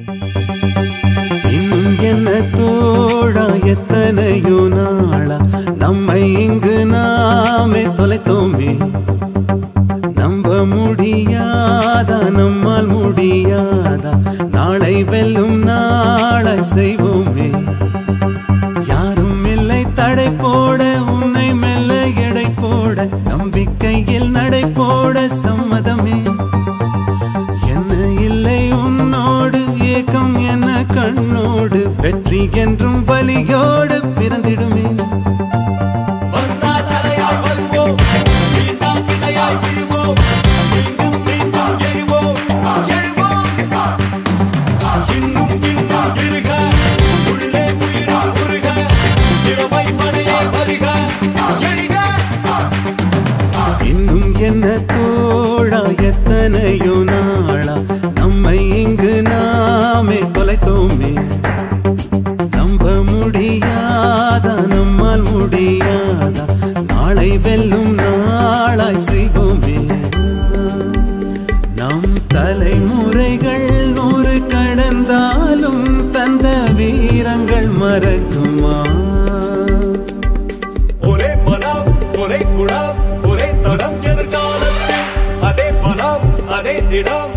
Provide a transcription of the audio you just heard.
இன்னும் என்ன தோழா எத்தனையோ நாளா நம்மை இங்கு நாமே தொலைத்தோமே நம்ப முடியாதா நம்மால் முடியாதா நாளை வெல்லும் நாளை செய்வோமே யாரும் இல்லை தடை போட உன்னை மெல்ல எடை போட நம்பிக்கையில் நடை போட சம்மதமே என்ன இல்லை உன்னோடு ஏக்கம் என்ன கண்ணோடு வெற்றி என்றும் வலியோடு பிறந்திடுமே வந்தால் அலையாய் வருவோம் வீழ்ந்தால் விதையாய் விழுவோம் மீண்டும் மீண்டும் எழுவோம் எழுவோம் இன்னும் இன்னும் இருக உள்ளே உயிரும் உருக இளமை படையே வருக எழுக இன்னும் என்ன தோழா எத்தனையோ நாளா நம்மை இங்கு நாமே தொலைத்தோமே நம்ப முடியாதா நம்மால் முடியாதா நாளை வெல்லும் நாளாய் செய்வோமே நம் தலைமுறைகள் நூறு கடந்தாலும் தந்த வீரங்கள் மறக்குமா ஒரே மனம் ஒரே குணம் ஒரே தடம் எதிர்காலத்தில் அதே பலம் அதே திடம்